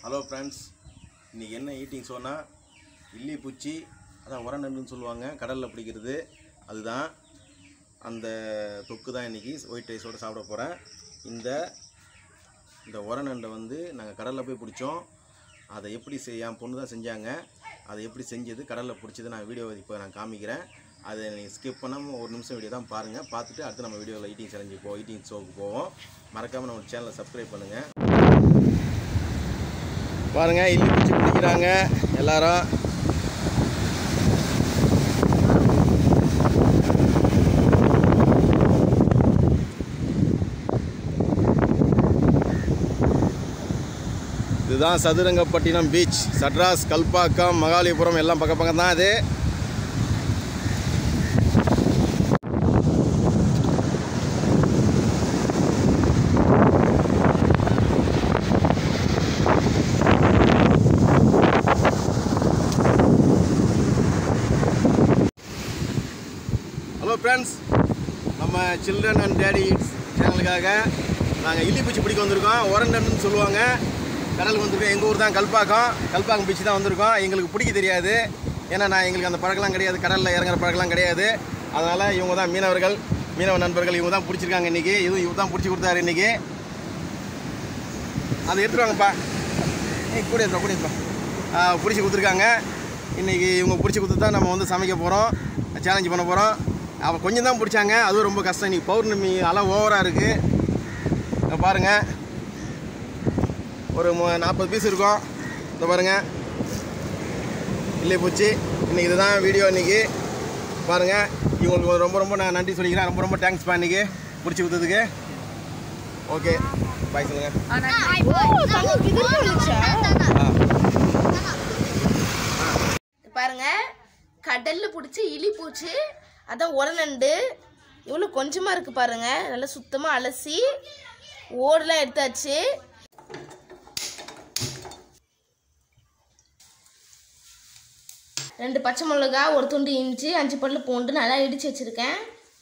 hello friends இன்றைக்கி என்ன eating ஷோனா இல்லி பூச்சி அதான் உரநண்டுன்னு சொல்லுவாங்க கடலில் பிடிக்கிறது அதுதான் அந்த தொக்கு தான் இன்றைக்கி ஒயிட் ரைஸோடு சாப்பிட போகிறேன் இந்த இந்த உரநண்டை வந்து நாங்கள் கடலில் போய் பிடிச்சோம் அதை எப்படி செய் என் பொண்ணு தான் செஞ்சாங்க அதை எப்படி செஞ்சது கடலில் பிடிச்சது நான் வீடியோ இப்போ நான் காமிக்கிறேன் அதை நீங்கள் ஸ்கிப் பண்ணாமல் ஒரு நிமிஷம் வீடியோ தான் பாருங்கள் பார்த்துட்டு அடுத்து நம்ம வீடியோவில் ஈட்டிங் சேலஞ்சு போ ஈட்டிங் ஷோவுக்கு போவோம் மறக்காமல் நம்ம சேனலை சப்ஸ்கிரைப் பண்ணுங்கள் பாருங்க இல்லி பிடிச்சி பிடிக்கிறாங்க எல்லாரும் இதுதான் சதுரங்கப்பட்டினம் பீச் சட்ராஸ் கல்பாக்கம் மகாலிபுரம் எல்லாம் பக்கம் பக்கம் தான் இது ஹலோ ஃப்ரெண்ட்ஸ் நம்ம சில்ட்ரன் அண்ட் டேடி சேனலுக்காக நாங்கள் இல்லி பூச்சி பிடிக்க வந்திருக்கோம் ஒரண்டன்னு சொல்லுவாங்க கடலுக்கு வந்திருக்கோம் எங்கள் ஊர் தான் கல்பாக்கம் கல்பாக்கம் பீச் தான் வந்திருக்கோம் எங்களுக்கு பிடிக்க தெரியாது ஏன்னா நான் எங்களுக்கு அந்த பழக்கம்லாம் கிடையாது கடலில் இறங்குற பழக்கம்லாம் கிடையாது அதனால் இவங்க தான் மீனவர்கள் மீனவ நண்பர்கள் இவங்க தான் பிடிச்சிருக்காங்க இன்றைக்கி இதுவும் இவங்க தான் பிடிச்சி கொடுத்தாரு இன்றைக்கி அதை எடுத்துட்டு வாங்கப்பா ஏய் கூட எடுத்துவா கூட எடுத்துவா பிடிச்சி கொடுத்துருக்காங்க இன்றைக்கி இவங்க பிடிச்சி கொடுத்து தான் நம்ம வந்து சமைக்க போகிறோம் சேலஞ்ச் பண்ண போகிறோம் அவள் கொஞ்சம் தான் பிடிச்சாங்க அதுவும் ரொம்ப கஷ்டம் இன்றைக்கி பௌர்ணமி அலை ஓவராக இருக்குது பாருங்கள் ஒரு மு- நாற்பது பீஸ் இருக்கும் இந்த பாருங்கள் இல்லை போச்சு இன்றைக்கி இதுதான் வீடியோ இன்றைக்கி பாருங்கள் இவங்களுக்கு ரொம்ப ரொம்ப நான் நன்றி சொல்லிக்கிறேன் ரொம்ப ரொம்ப தேங்க்ஸ்ப்பா இன்றைக்கி பிடிச்சி கொடுத்ததுக்கு ஓகே பாய் சொல்லுங்கள் ஆ பாருங்க கடல்ல பிடிச்ச இலி பூச்சி அதான் உரநண்டு இவ்வளோ கொஞ்சமாக இருக்குது பாருங்க நல்லா சுத்தமாக அலசி ஓடெலாம் எடுத்தாச்சு ரெண்டு பச்சை மிளகா ஒரு துண்டு இஞ்சி அஞ்சு பல்லு பூண்டு நல்லா இடித்து வச்சுருக்கேன்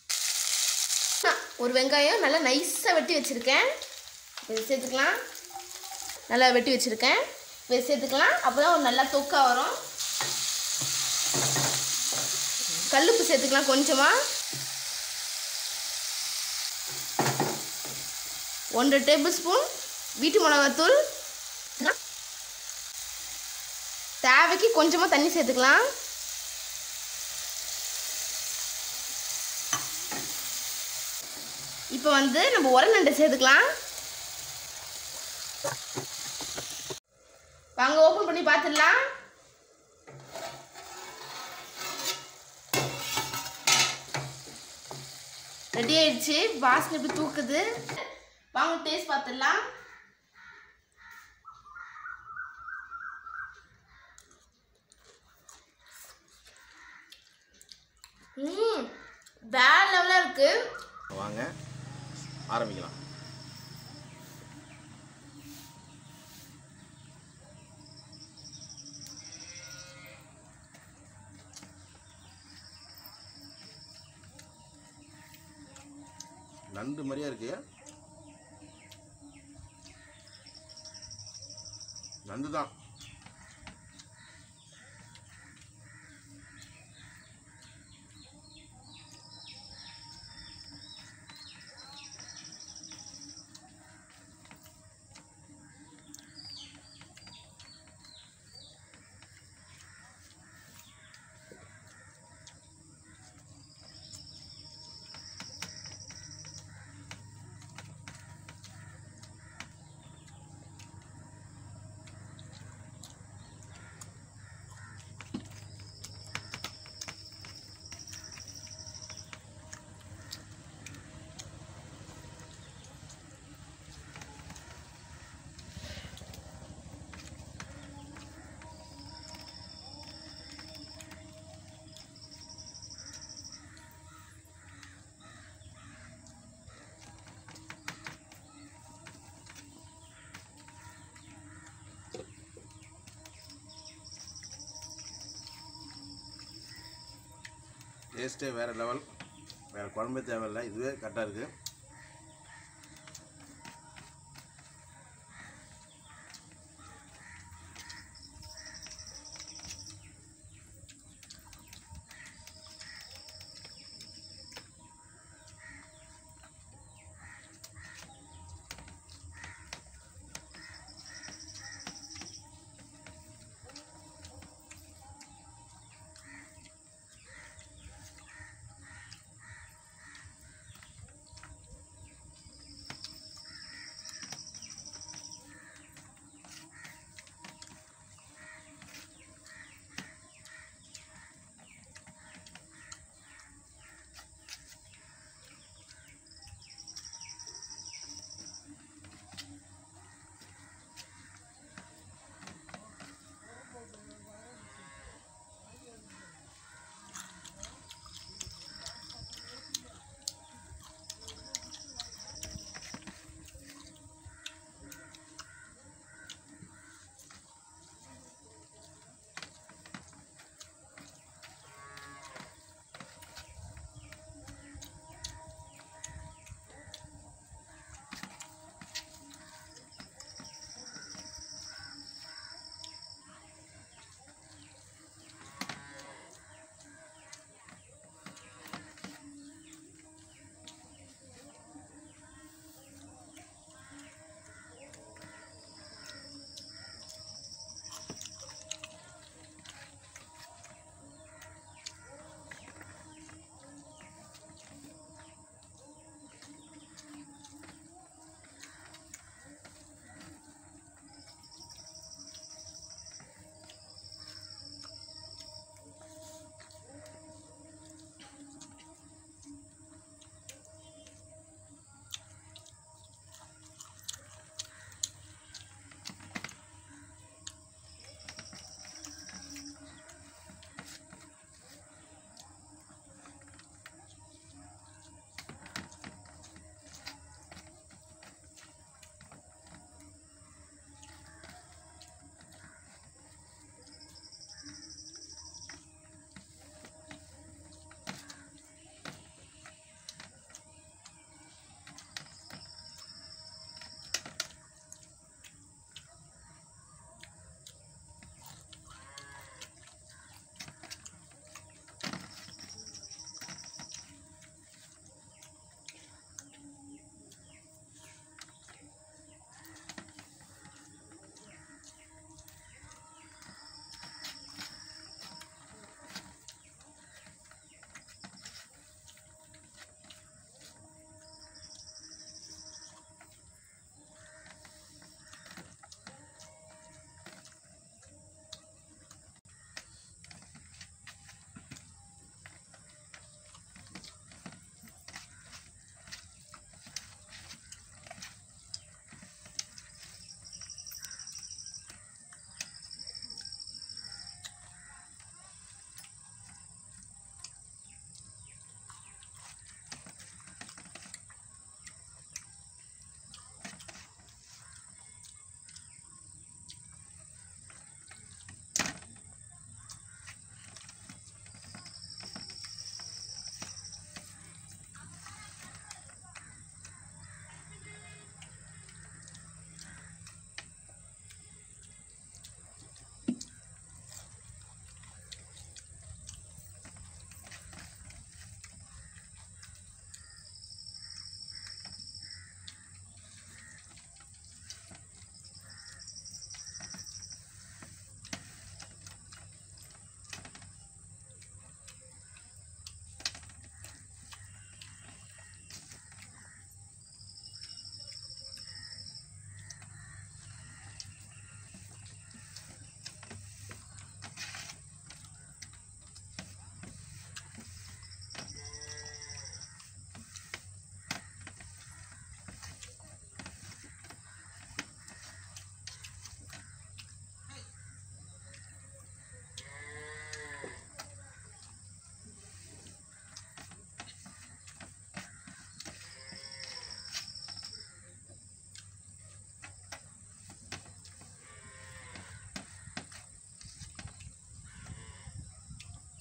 ஒரு வெங்காயம் நல்லா நைஸாக வெட்டி வச்சுருக்கேன் இது சேர்த்துக்கலாம் நல்லா வெட்டி வச்சுருக்கேன் இதை சேர்த்துக்கலாம் அப்போ தான் ஒரு நல்லா தொக்கா வரும் கல்லுப்பு சேர்த்துக்கலாம் கொஞ்சமாக ஒன்றரை டேபிள் ஸ்பூன் வீட்டு மிளகாத்தூள் தேவைக்கு கொஞ்சமாக தண்ணி சேர்த்துக்கலாம் இப்போ வந்து நம்ம உரநண்டை சேர்த்துக்கலாம் வாங்க ஓப்பன் பண்ணி பார்த்துடலாம் ரெடி ஆயிடுச்சு வாசனை எப்படி தூக்குது வாங்க டேஸ்ட் பார்த்துடலாம் ம் வேற லெவலாக இருக்கு வாங்க ஆரம்பிக்கலாம் நண்டு மாதிரியா இருக்கு நண்டு தான் டேஸ்ட்டே வேறு லெவல் வேறு குழம்பே தேவையில்லை இதுவே கரெக்டாக இருக்குது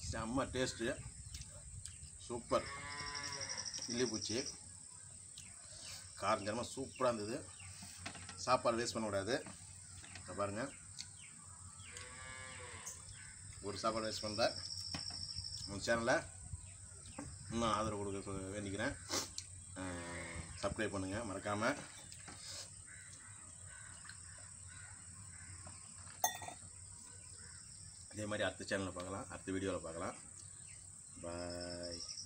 செம்ம டேஸ்ட்டு சூப்பர் இட்லி பூச்சி காரஞ்சரமாக சூப்பராக இருந்தது சாப்பாடு வேஸ்ட் பண்ணக்கூடாது இதை பாருங்கள் ஒரு சாப்பாடு வேஸ்ட் பண்ணல உங்கள் சேனலை இன்னும் ஆதரவு கொடுக்க வேண்டிக்கிறேன் சப்ஸ்கிரைப் பண்ணுங்கள் மறக்காமல் இதே மாதிரி அடுத்த சேனலில் பார்க்கலாம் அடுத்த வீடியோவில் பார்க்கலாம் பாய்